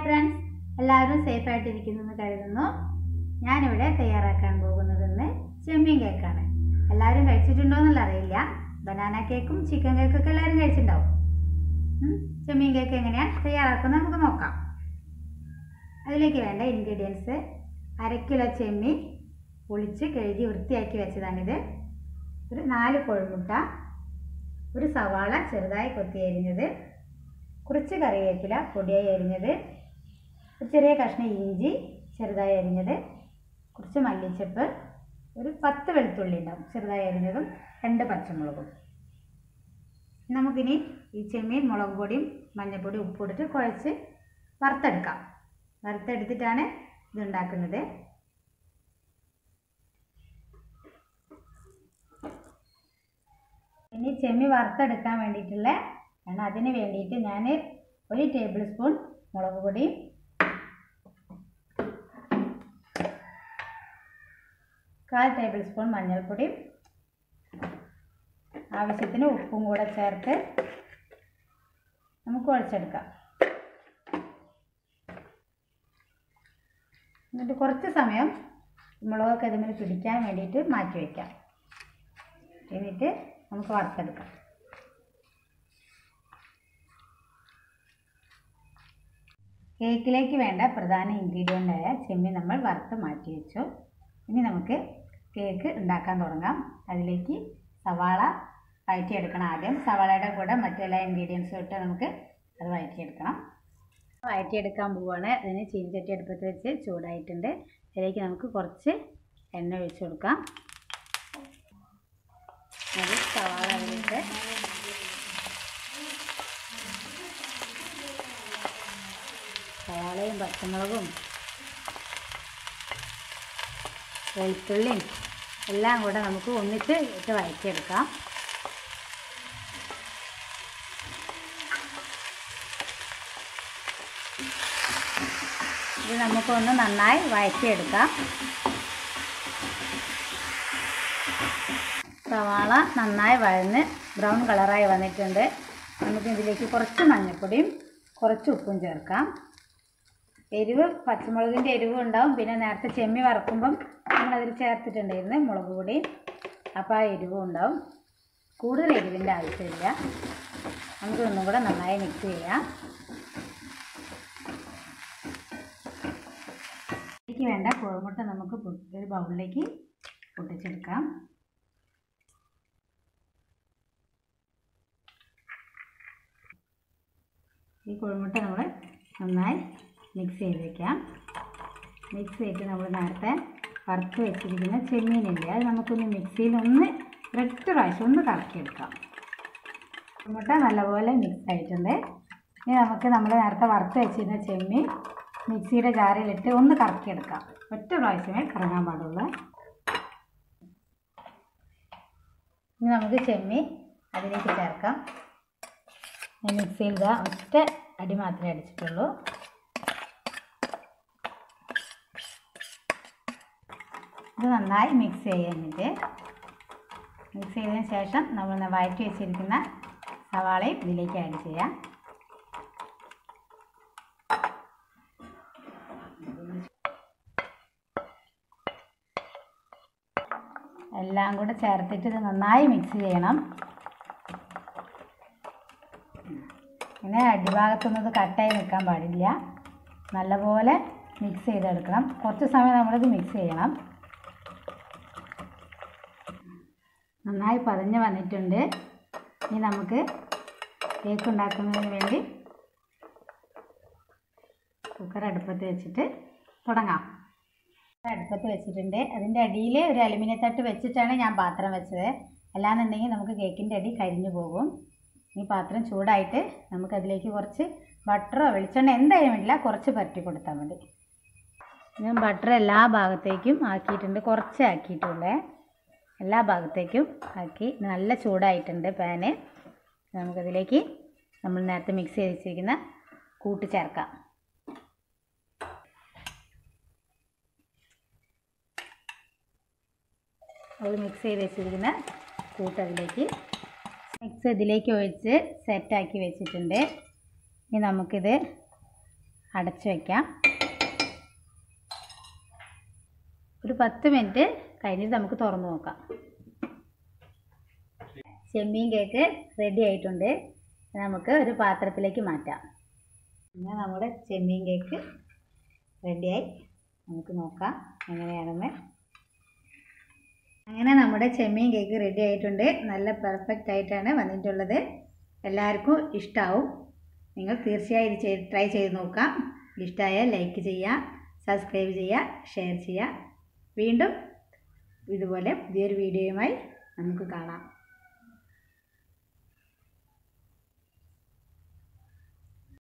friends എല്ലാവരും safe ആയിട്ടിരിക്കുന്നു എന്ന് കരുതുന്നു ഞാനിവിടെ തയ്യാറാക്കാൻ പോകുന്നത് ഇന്ന് ചെമ്മീൻ കേക്കാണ് എല്ലാവരും കഴിച്ചിട്ടുണ്ടോ എന്നുള്ള അറിയില്ല ബനാന കേക്കും ചിക്കൻ കേക്കും ഒക്കെ എല്ലാവരും കഴിച്ചിട്ടുണ്ടാവും ഉം, ചെമ്മീൻ കേക്ക് എങ്ങനെയാണ് തയ്യാറാക്കുന്നത് നമുക്ക് നോക്കാം അതിലേക്ക് വേണ്ട ഇൻഗ്രീഡിയൻസ് അര കിലോ ചെമ്മീൻ പൊളിച്ച് കഴുകി വൃത്തിയാക്കി വെച്ചതാണിത് ഒരു നാല് കോഴിമുട്ട ഒരു സവാള ചെറുതായി കൊത്തി അരിഞ്ഞത് കുറച്ച് കറിവേപ്പില പൊടിയായി അരിഞ്ഞത് ഒരു ചെറിയ കഷ്ണം ഇഞ്ചി ചെറുതായി അരിഞ്ഞത് കുറച്ച് മല്ലിച്ചപ്പ് ഒരു പത്ത് വെളുത്തുള്ളി ഉണ്ടാവും ചെറുതായി അരിഞ്ഞതും രണ്ട് പച്ചമുളകും നമുക്കിനി ഈ ചെമ്മീൻ മുളക് പൊടിയും മഞ്ഞൾപ്പൊടി ഉപ്പിട്ടിട്ട് കുഴച്ച് വറുത്തെടുക്കാം വറുത്തെടുത്തിട്ടാണ് ഇത് ഉണ്ടാക്കുന്നത് ഇനി ചെമ്മി വറുത്തെടുക്കാൻ വേണ്ടിയിട്ടുള്ള ആണ് അതിന് വേണ്ടിയിട്ട് ഞാൻ ഒരു ടേബിൾ സ്പൂൺ മുളക് പൊടി കാൽ ടേബിൾ സ്പൂൺ മഞ്ഞൾപ്പൊടി ആവശ്യത്തിന് ഉപ്പും കൂടെ ചേർത്ത് നമുക്ക് കുഴച്ചെടുക്കാം എന്നിട്ട് കുറച്ച് സമയം മുളകൊക്കെ ഇതിന്മേൽ പിടിക്കാൻ വേണ്ടിയിട്ട് മാറ്റി വയ്ക്കാം എന്നിട്ട് നമുക്ക് വറുത്തെടുക്കാം കേക്കിലേക്ക് വേണ്ട പ്രധാന ഇൻഗ്രീഡിയൻ്റായ ചെമ്മീൻ നമ്മൾ വറുത്ത് മാറ്റി വെച്ചു ഇനി നമുക്ക് കേക്ക് ഉണ്ടാക്കാൻ തുടങ്ങാം അതിലേക്ക് സവാള വഴറ്റിയെടുക്കണം ആദ്യം സവാളയുടെ കൂടെ മറ്റെല്ലാ ഇൻഗ്രീഡിയൻസും ഇട്ട് നമുക്ക് അത് വഴറ്റിയെടുക്കണം വഴറ്റിയെടുക്കാൻ പോവുകയാണ് അതിന് ചീനിച്ചട്ടി അടുപ്പത്ത് വെച്ച് ചൂടായിട്ടുണ്ട് അതിലേക്ക് നമുക്ക് കുറച്ച് എണ്ണ ഒഴിച്ചു കൊടുക്കാം അത് സവാള അതിലിട്ട് സവാളയും പച്ചമുളകും വെളുത്തുള്ളിയും എല്ലാം കൂടെ നമുക്ക് ഒന്നിച്ച് ഇട്ട് വഴറ്റിയെടുക്കാം ഇത് നമുക്കൊന്ന് നന്നായി വഴറ്റിയെടുക്കാം സവാള നന്നായി വഴന്ന് ബ്രൗൺ കളറായി വന്നിട്ടുണ്ട് നമുക്ക് ഇതിലേക്ക് കുറച്ച് മഞ്ഞൾപ്പൊടിയും കുറച്ച് ഉപ്പും ചേർക്കാം എരിവ് പച്ചമുളകിൻ്റെ എരിവ് ഉണ്ടാവും പിന്നെ നേരത്തെ ചെമ്മി വറക്കുമ്പം നമ്മളതിൽ ചേർത്തിട്ടുണ്ടായിരുന്നു മുളക് പൊടി അപ്പോൾ ആ എരിവും ഉണ്ടാവും കൂടുതൽ എരിവിൻ്റെ ആവശ്യമില്ല നമുക്ക് ഒന്നും കൂടെ നന്നായി മിക്സ് ചെയ്യാം ഇതിലേക്ക് വേണ്ട കോഴിമുട്ട നമുക്ക് പൊ- ഒരു ബൗളിലേക്ക് പൊട്ടിച്ചെടുക്കാം ഈ കോഴിമുട്ട നമ്മൾ നന്നായി മിക്സ് ചെയ്ത് വെക്കാം മിക്സ് ചെയ്തിട്ട് നമ്മൾ നേരത്തെ വറുത്ത് വെച്ചിരിക്കുന്ന ചെമ്മീനില്ലേ അത് നമുക്കൊന്ന് മിക്സിയിൽ ഒന്ന് ഒരൊറ്റ പ്രാവശ്യം ഒന്ന് കറക്കിയെടുക്കാം മുട്ട നല്ലപോലെ മിക്സ് ആയിട്ടുണ്ട് ഇനി നമുക്ക് നമ്മൾ നേരത്തെ വറുത്ത് വെച്ചിരുന്ന ചെമ്മീൻ മിക്സിയുടെ ജാറിലിട്ട് ഒന്ന് കറക്കിയെടുക്കാം ഒറ്റ പ്രാവശ്യമേ കറങ്ങാൻ പാടുള്ളൂ ഇനി നമുക്ക് ചെമ്മീൻ അതിലേക്ക് ചേർക്കാം ഞാൻ മിക്സിയിൽ ഇതാ ഒറ്റ അടി മാത്രമേ അടിച്ചിട്ടുള്ളൂ ഇത് നന്നായി മിക്സ് ചെയ്യാനിട്ട് മിക്സ് ചെയ്തതിന് ശേഷം നമ്മൾ വഴറ്റി വെച്ചിരിക്കുന്ന സവാളയും ഇതിലേക്ക് ആഡ് ചെയ്യാം എല്ലാം കൂടെ ചേർത്തിട്ട് ഇത് നന്നായി മിക്സ് ചെയ്യണം ഇങ്ങനെ അടിഭാഗത്തൊന്നും ഇത് കട്ടായി നിൽക്കാൻ പാടില്ല നല്ലപോലെ മിക്സ് ചെയ്തെടുക്കണം കുറച്ച് സമയം നമ്മളിത് മിക്സ് ചെയ്യണം നന്നായി പതഞ്ഞ് വന്നിട്ടുണ്ട് ഇനി നമുക്ക് കേക്ക് ഉണ്ടാക്കുന്നതിന് വേണ്ടി കുക്കർ അടുപ്പത്ത് വെച്ചിട്ട് തുടങ്ങാം അടുപ്പത്ത് വെച്ചിട്ടുണ്ട് അതിൻ്റെ അടിയിൽ ഒരു അലുമിനിയം തട്ട് വെച്ചിട്ടാണ് ഞാൻ പാത്രം വെച്ചത് അല്ലാന്നുണ്ടെങ്കിൽ നമുക്ക് കേക്കിൻ്റെ അടി കരിഞ്ഞു പോകും ഈ പാത്രം ചൂടായിട്ട് നമുക്കതിലേക്ക് കുറച്ച് ബട്ടറോ വെളിച്ചെണ്ണ എന്തായാലും വേണ്ടില്ല കുറച്ച് പരട്ടി കൊടുത്താൽ മതി ഞാൻ ബട്ടർ എല്ലാ ഭാഗത്തേക്കും ആക്കിയിട്ടുണ്ട് കുറച്ച് ആക്കിയിട്ടുള്ളേ എല്ലാ ഭാഗത്തേക്കും ആക്കി നല്ല ചൂടായിട്ടുണ്ട് പാന് നമുക്കതിലേക്ക് നമ്മൾ നേരത്തെ മിക്സ് ചെയ്ത് വെച്ചിരിക്കുന്ന കൂട്ട് ചേർക്കാം അത് മിക്സ് ചെയ്ത് വെച്ചിരിക്കുന്ന കൂട്ട് അതിലേക്ക് മിക്സ് ഇതിലേക്ക് ഒഴിച്ച് സെറ്റാക്കി വെച്ചിട്ടുണ്ട് ഇനി നമുക്കിത് അടച്ചു വയ്ക്കാം ഒരു പത്ത് മിനിറ്റ് കഴിഞ്ഞിട്ട് നമുക്ക് തുറന്നു നോക്കാം ചെമ്മീൻ കേക്ക് റെഡി ആയിട്ടുണ്ട് നമുക്ക് ഒരു പാത്രത്തിലേക്ക് മാറ്റാം പിന്നെ നമ്മുടെ ചെമ്മീൻ കേക്ക് റെഡിയായി നമുക്ക് നോക്കാം എങ്ങനെയാണെന്ന് അങ്ങനെ നമ്മുടെ ചെമ്മീൻ കേക്ക് റെഡി ആയിട്ടുണ്ട് നല്ല പെർഫെക്റ്റ് ആയിട്ടാണ് വന്നിട്ടുള്ളത് എല്ലാവർക്കും ഇഷ്ടമാവും നിങ്ങൾ തീർച്ചയായും ഇത് ചെയ്ത് ട്രൈ ചെയ്ത് നോക്കാം ഇഷ്ടമായാൽ ലൈക്ക് ചെയ്യുക സബ്സ്ക്രൈബ് ചെയ്യുക ഷെയർ ചെയ്യുക വീണ്ടും ഇതുപോലെ പുതിയൊരു വീഡിയോയുമായി നമുക്ക് കാണാം